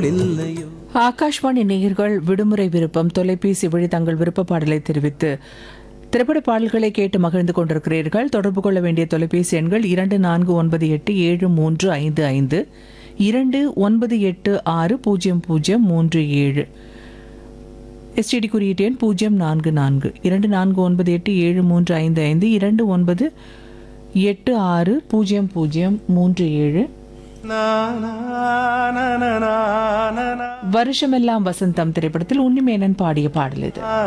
கடவுள் இல்லையோ ஆகாஷ்வாணி நேயர்கள் விடுமுறை விருப்பம் தொலைபேசி வழி தங்கள் விருப்ப பாடலை தெரிவித்து திரைப்பட பாடல்களை கேட்டு மகிழ்ந்து கொண்டிருக்கிறீர்கள் தொடர்பு கொள்ள வேண்டிய தொலைபேசி எண்கள் இரண்டு நான்கு ஒன்பது எட்டு ஏழு மூன்று ஐந்து ஐந்து இரண்டு ஒன்பது எட்டு ஆறு பூஜ்ஜியம் பூஜ்ஜியம் மூன்று ஏழு எஸ்டிடி குறியீட்டு எண் பூஜ்ஜியம் நான்கு நான்கு இரண்டு நான்கு ஒன்பது எட்டு ஏழு மூன்று ஐந்து ஐந்து இரண்டு ஒன்பது எட்டு ஆறு பூஜ்ஜியம் பூஜ்ஜியம் மூன்று ஏழு நா, நா, நா, நா, நா, நா, நா. வருஷமெல்லாம் வசந்தம் திரைப்படத்தில் உன்னிமேனன் பாடிய பாடல் இது